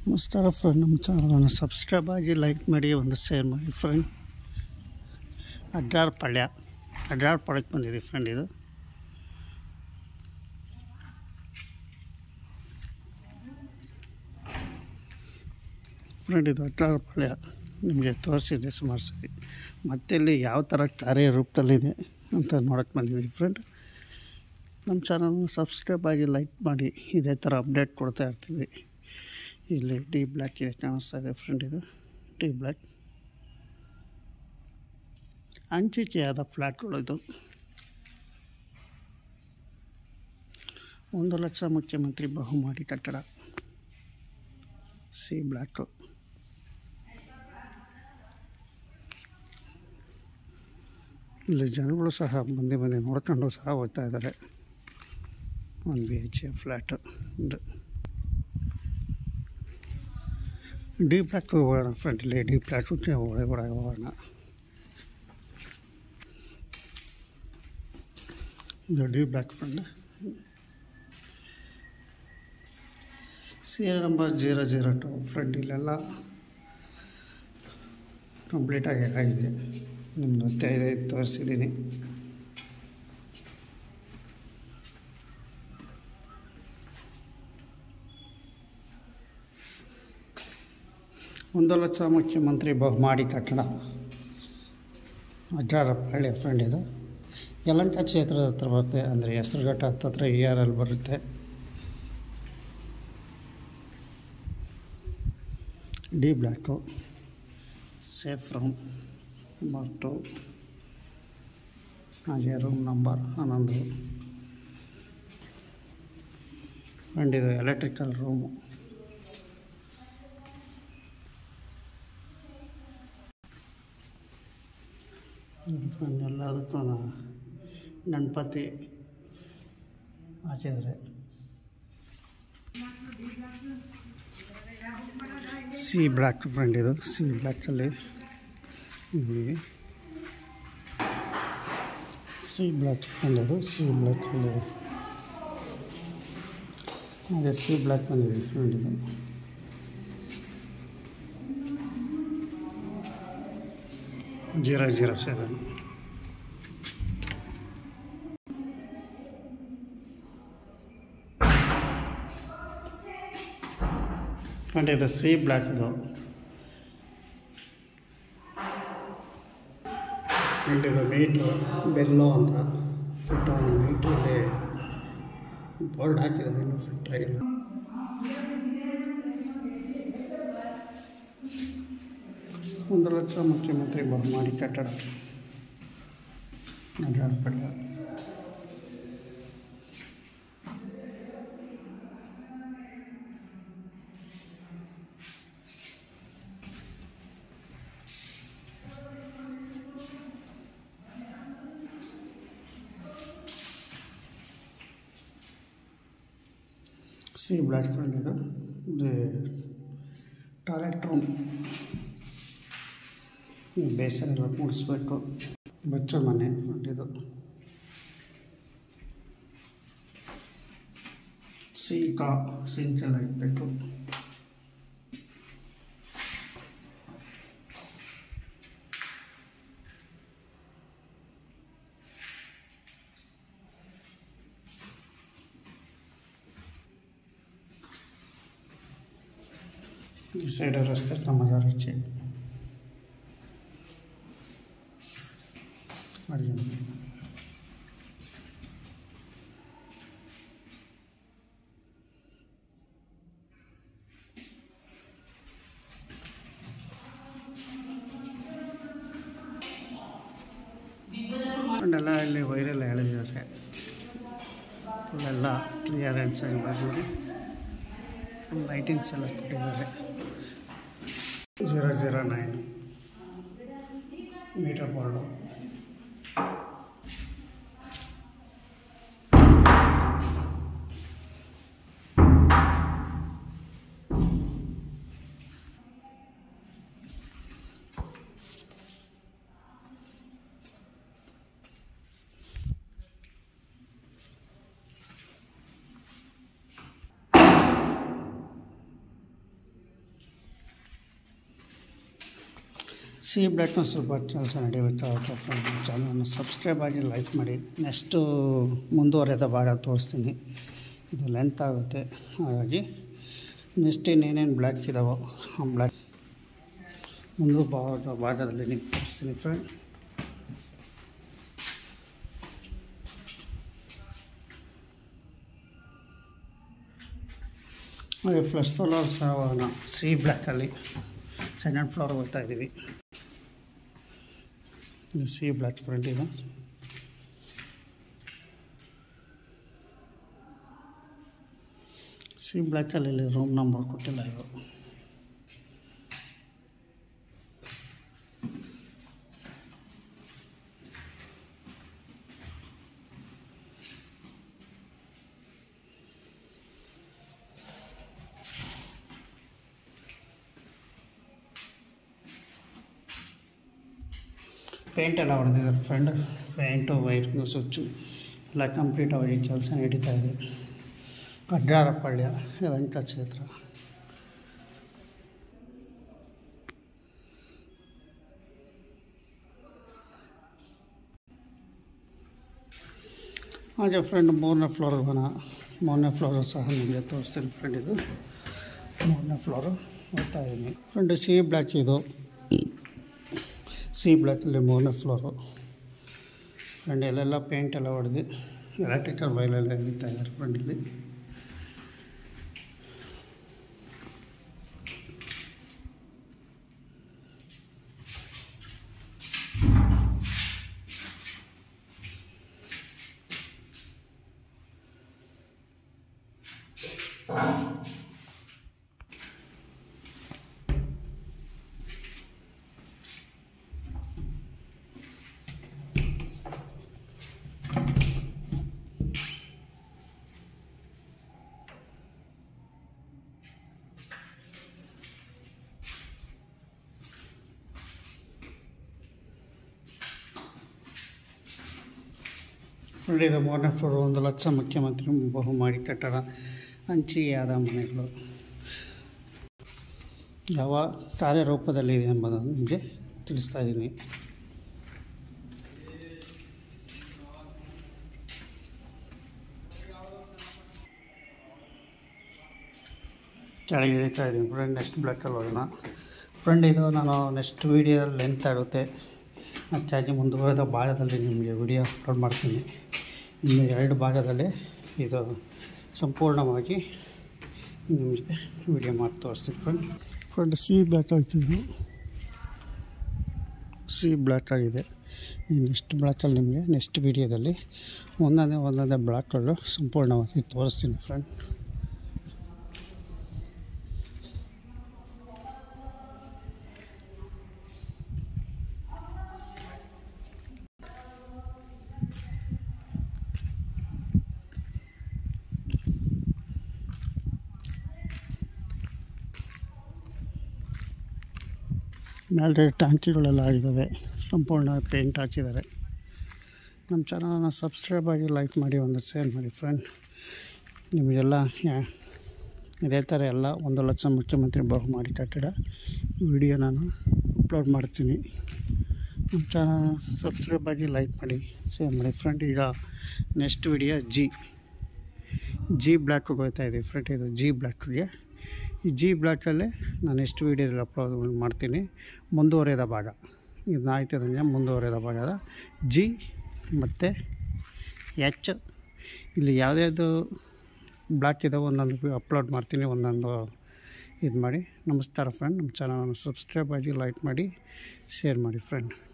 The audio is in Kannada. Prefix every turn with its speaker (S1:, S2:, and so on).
S1: ನಮಸ್ಕಾರ ಫ್ರೆಂಡ್ ನಮ್ಮ ಚಾನಲನ್ನು ಸಬ್ಸ್ಕ್ರೈಬ್ ಆಗಿ ಲೈಕ್ ಮಾಡಿ ಒಂದು ಶೇರ್ ಮಾಡಿ ಫ್ರೆಂಡ್ ಅಡ್ಡಾರ್ ಪಳ್ಯ ಅಡ್ಡಾರ್ ಪಳ್ಯಕ್ಕೆ ಬಂದಿದೆ ಫ್ರೆಂಡ್ ಇದು ಫ್ರೆಂಡ್ ಇದು ಅಡ್ಡಾರ್ ಪಳ್ಯ ನಿಮಗೆ ತೋರಿಸಿದೆ ಸುಮಾರು ಸರಿ ಮತ್ತೆ ಇಲ್ಲಿ ಯಾವ ಥರ ಕಾರ್ಯ ರೂಪದಲ್ಲಿದೆ ಅಂತ ನೋಡೋಕ್ಕೆ ಬಂದಿದ್ದೀವಿ ಫ್ರೆಂಡ್ ನಮ್ಮ ಚಾನಲ್ನ ಸಬ್ಸ್ಕ್ರೈಬ್ ಆಗಿ ಲೈಕ್ ಮಾಡಿ ಇದೇ ಥರ ಅಪ್ಡೇಟ್ ಕೊಡ್ತಾ ಇರ್ತೀವಿ ಇಲ್ಲಿ ಡಿ ಬ್ಲ್ಯಾಕ್ ಇದೆ ಕಾಣಿಸ್ತಾ ಇದೆ ಫ್ರೆಂಡ್ ಇದು ಡಿ ಬ್ಲ್ಯಾಕ್ ಅಂಚಿಚೆಯಾದ ಫ್ಲ್ಯಾಟ್ಗಳು ಇದು ಒಂದು ಲಕ್ಷ ಮುಖ್ಯಮಂತ್ರಿ ಬಹುಮಾಡಿ ಕಟ್ಟಡ ಸಿ ಬ್ಲ್ಯಾಕು ಇಲ್ಲಿ ಜನಗಳು ಸಹ ಬಂದು ಬಂದು ನೋಡ್ಕೊಂಡು ಸಹ ಹೋಗ್ತಾ ಇದ್ದಾರೆ ಒಂದು B H A flat D block ಹೋಗೋಣ ಫ್ರಂಟಲ್ಲಿ ಡಿ ಬ್ಲ್ಯಾಕ್ ಒಳಗೆ ಒಳಗೆ ಹೋಗೋಣ ಇದು D block friend serial number zero zero two friend ಇಲ್ಲೆಲ್ಲ ಕಂಪ್ಲೀಟಾಗಿ ಆಗಿದೆ ನಿಮ್ಮದು ತಯಾರಿ ತೋರಿಸಿದ್ದೀನಿ ಒಂದು ಲಕ್ಷ ಮುಖ್ಯಮಂತ್ರಿ ಬಹುಮಾಡಿ ಕಟ್ಟಡ ಅಡ್ಡಾರ ಹಳ್ಳಿಯ ಫ್ರೆಂಡ್ ಇದು ಯಲಂಕ ಕ್ಷೇತ್ರದ ಹತ್ರ ಬರುತ್ತೆ ಅಂದರೆ ಹೆಸರುಘಟ್ಟ ಹತ್ತತ್ರ ಇ ಆರ್ ಎಲ್ ಬರುತ್ತೆ D block safe room number two ಹಾಗೆ ರೂಮ್ ನಂಬರ್ ಹನ್ನೊಂದು ಫ್ರೆಂಡ್ ಇದು ಎಲೆಕ್ಟ್ರಿಕಲ್ ರೂಮು ಫ್ರೆಂಡ್ ಎಲ್ಲದಕ್ಕೂ ಗಣಪತಿ ಹಾಕಿದ್ದಾರೆ ಸಿ ಬ್ಲ್ಯಾಕ್ ಫ್ರೆಂಡ್ ಇದು ಸಿ ಬ್ಲ್ಯಾಕಲ್ಲಿ ಇಲ್ಲಿ ಸಿ ಬ್ಲ್ಯಾಕ್ ಫ್ರೆಂಡ್ ಇದು ಸಿ ಬ್ಲ್ಯಾಕಲ್ಲಿ ಹಾಗೆ ಸಿ ಬ್ಲ್ಯಾಕ್ ಬಂದಿದೆ ಫ್ರೆಂಡ್ ಇದು ಜೀರೋ ಜೀರೋ ಸೆವೆನ್ ಫ್ರೆಂಡ್ ಇದು ಸಿ ಬ್ಲ್ಯಾಕ್ ಇದು ಫ್ರೆಂಡ್ ಇದು ಮೀಟು ಬೆಲ್ಲೋ ಅಂತ ಫಿಟ್ ಮೀಟು ಇದೆ ಬೋರ್ಡ್ ಹಾಕಿದ್ದಾರೆ ಇನ್ನೂ ಫಿಟ್ ಆಗಿಲ್ಲ ಒಂದು ಲಕ್ಷ ಮುಖ್ಯಮಂತ್ರಿ ಬಹುಮಾಡಿ ಕಟ್ಟಡ ನಗರಪಡ ಸಿ ಬ್ಲ್ಯಾಕ್ ಫ್ರೆಂಡ್ ಇದು ಇದು ಟಾಯ್ಲೆಟ್ ರೂಮ್ ಬೇಸರ ಎಲ್ಲ ಮೂಡಿಸ್ಬೇಕು ಬಚ್ಚ ಮನೆ ಇದು ಸಿ ಕಾ ಸಿಂಚೆಲ್ಲ ಇಡಬೇಕು ಈ ಸೈಡ್ ರಸ್ತೆ ನಮ್ಮ ಮಜಾರಕ್ಕೆ ಅಡುಗೆ ಮನೆ ಎಲ್ಲ ಇಲ್ಲಿ ವೈರೆಲ್ಲ ಎಳೆದಿದ್ದಾರೆ ಫುಲ್ಲೆಲ್ಲ ಕ್ಲಿಯರೆನ್ಸ್ ಆಗಿ ಬರ್ಬೋದು ಫುಲ್ ಲೈಟಿಂಗ್ಸ್ ಎಲ್ಲ ಕೊಟ್ಟಿದ್ದಾರೆ zero zero nine meter board C ಬ್ಲ್ಯಾಕ್ನ ಸ್ವಲ್ಪ ಕೆಲಸ ನಡೆಯುತ್ತೆ ಫ್ರೆಂಡ್ ಚಾನಲನ್ನು ಸಬ್ಸ್ಕ್ರೈಬ್ ಆಗಿ ಲೈಕ್ ಮಾಡಿ ನೆಕ್ಸ್ಟು ಮುಂದುವರೆದ ಭಾಗ ತೋರಿಸ್ತೀನಿ ಇದು ಲೆಂತ್ ಆಗುತ್ತೆ ಹಾಗಾಗಿ ನೆಕ್ಸ್ಟ್ ಇನ್ನೇನೇನು ಬ್ಲ್ಯಾಕ್ ಇದಾವೋ ಆ ಬ್ಲ್ಯಾಕ್ ಮುಂದೆ ಭಾಗ ಭಾಗದಲ್ಲಿ ನಿಮ್ಗೆ ತೋರಿಸ್ತೀನಿ ಫ್ರೆಂಡ್ ಹಾಗೆ ಫ್ಲಶ್ ಫ್ಲವರ್ ಸಹ ಸಿ ಬ್ಲ್ಯಾಕಲ್ಲಿ ಸೆಕೆಂಡ್ ಫ್ಲೋರ್ ಹೋಗ್ತಾ ಇದ್ದೀವಿ ಇದು ಸಿ ಬ್ಲ್ಯಾಕ್ ಫ್ರಂಟ್ ಇದು ಸಿ ಬ್ಲ್ಯಾಕಲ್ಲಿ ಇಲ್ಲಿ ರೂಮ್ ನಂಬರ್ ಕೊಟ್ಟಿಲ್ಲ ಇದು ಪೇಂಟ್ ಎಲ್ಲ ಹೊಡೆದಿದ್ದಾರೆ ಫ್ರೆಂಡ್ ಪೇಂಟು ವೈರಿಂಗು ಸ್ವಿಚ್ಚು ಎಲ್ಲ ಕಂಪ್ಲೀಟಾಗಿ ಕೆಲಸ ನಡೀತಾ ಇದೆ ಅಡ್ಡಾರಪಳ್ಯ ಯಲಂಕ ಕ್ಷೇತ್ರ ಹಾಗೆ ಫ್ರೆಂಡ್ ಮೂರನೇ ಫ್ಲೋರ್ ಬನ ಮೂರನೇ ಫ್ಲೋರು ಸಹ ನಿಮಗೆ ತೋರಿಸ್ತೀನಿ ಫ್ರೆಂಡ್ ಇದು ಮೂರನೇ ಫ್ಲೋರು ಹೋಗ್ತಾ ಇದ್ದೀನಿ ಫ್ರೆಂಡ್ ಸಿ ಬ್ಲ್ಯಾಕ್ ಇದು ಸಿ ಬ್ಲ್ಯಾಕಲ್ಲಿ ಮೂರನೇ ಫ್ಲೋರು ಫ್ರೆಂಡ್ ಎಲ್ಲೆಲ್ಲ ಪೇಂಟ್ ಎಲ್ಲ ಹೊಡೆದು ಎಲೆಕ್ಟ್ರಿಕಲ್ ವೈಲೆಲ್ಲ ಎಳಿತಾ ಇದ್ದಾರೆ ಫ್ರೆಂಡ್ ಇಲ್ಲಿ ಫ್ರೆಂಡ್ ಇದು ಮೂರನೇ ಫ್ಲೋರ್ ಒಂದು ಲಕ್ಷ ಮುಖ್ಯಮಂತ್ರಿ ಬಹುಮಾಡಿ ಕಟ್ಟಡ ಹಂಚಿಕೆಯಾದ ಮನೆಗಳು ಯಾವ ಕಾರ್ಯರೂಪದಲ್ಲಿದೆ ಎಂಬುದನ್ನು ನಿಮಗೆ ತಿಳಿಸ್ತಾ ಇದ್ದೀನಿ ಕೆಳಗೆ ಇಳಿತಾ ಇದ್ದೀನಿ ಫ್ರೆಂಡ್ ನೆಕ್ಸ್ಟ್ ಬ್ಲಾಕಲ್ಲಿ ಹೋಗೋಣ ಫ್ರೆಂಡ್ ಇದು ನಾನು ನೆಕ್ಸ್ಟ್ ವೀಡಿಯೋದಲ್ಲಿ ಲೆಂತ್ ಆಗುತ್ತೆ ಹೆಚ್ಚಾಗಿ ಮುಂದುವರೆದ ಭಾಗದಲ್ಲಿ ನಿಮಗೆ ವಿಡಿಯೋ ಅಪ್ಲೋಡ್ ಮಾಡ್ತೀನಿ ಇನ್ನು ಎರಡು ಭಾಗದಲ್ಲಿ ಇದು ಸಂಪೂರ್ಣವಾಗಿ ನಿಮಗೆ ವಿಡಿಯೋ ಮಾಡಿ ತೋರಿಸ್ತೀನಿ ಫ್ರೆಂಡ್ ಫ್ರೆಂಡ್ ಸಿ ಬ್ಲ್ಯಾಕ್ ಆಗ್ತಿದ್ದು ಸಿ ಬ್ಲ್ಯಾಕ್ ಆಗಿದೆ ಈ ನೆಕ್ಸ್ಟ್ ಬ್ಲ್ಯಾಕಲ್ಲಿ ನಿಮಗೆ ನೆಕ್ಸ್ಟ್ ವೀಡಿಯೋದಲ್ಲಿ ಒಂದೊಂದೇ ಒಂದೊಂದೇ ಬ್ಲ್ಯಾಕ್ಗಳು ಸಂಪೂರ್ಣವಾಗಿ ತೋರಿಸ್ತೀನಿ ಫ್ರೆಂಡ್ ಮೇಲೆ ಟ್ಯಾಂಕಿಗಳೆಲ್ಲ ಆಗಿದ್ದಾವೆ ಸಂಪೂರ್ಣ ಪೇಂಟ್ ಹಾಕಿದ್ದಾರೆ ನಮ್ಮ ಚಾನಲನ್ನು ಸಬ್ಸ್ಕ್ರೈಬ್ ಆಗಿ ಲೈಕ್ ಮಾಡಿ ಒಂದು ಶೇರ್ ಮಾಡಿ ಫ್ರೆಂಡ್ ನಿಮಗೆಲ್ಲ ಯಾ- ಇದೇ ಥರ ಎಲ್ಲ ಒಂದು ಲಕ್ಷ ಮುಖ್ಯಮಂತ್ರಿ ಬಹುಮಾಡಿ ಕಟ್ಟಡ ವಿಡಿಯೋ ನಾನು ಅಪ್ಲೋಡ್ ಮಾಡ್ತೀನಿ ನಮ್ಮ ಚಾನಲ್ ಸಬ್ಸ್ಕ್ರೈಬ್ ಆಗಿ ಲೈಕ್ ಮಾಡಿ ಶೇರ್ ಮಾಡಿ ಫ್ರೆಂಡ್ ಈಗ ನೆಕ್ಸ್ಟ್ ವಿಡಿಯೋ ಜಿ ಜಿ ಬ್ಲ್ಯಾಕ್ಗೆ ಹೋಗ್ತಾ ಇದ್ದೀವಿ ಫ್ರೆಂಡ್ ಇದು ಜಿ ಬ್ಲ್ಯಾಕ್ಗೆ ಈ ಜಿ ಬ್ಲ್ಯಾಕಲ್ಲೇ ನಾನು ಎಷ್ಟು ವೀಡಿಯೋದಲ್ಲಿ ಅಪ್ಲೋಡ್ ಮಾಡ್ತೀನಿ ಮುಂದುವರೆದ ಭಾಗ ಇದನ್ನ ಆಯ್ತದಂಗೆ ಮುಂದುವರೆದ ಭಾಗದ ಜಿ ಮತ್ತು ಎಚ್ ಇಲ್ಲಿ ಯಾವುದ್ಯಾವುದು ಬ್ಲಾಕ್ ಇದಾವೆ ಒಂದೊಂದು ಅಪ್ಲೋಡ್ ಮಾಡ್ತೀನಿ ಒಂದೊಂದು ಇದು ಮಾಡಿ ನಮಸ್ಕಾರ ಫ್ರೆಂಡ್ ನಮ್ಮ ಚಾನಲನ್ನು ಸಬ್ಸ್ಕ್ರೈಬ್ ಆಗಿ ಲೈಕ್ ಮಾಡಿ ಶೇರ್ ಮಾಡಿ ಫ್ರೆಂಡ್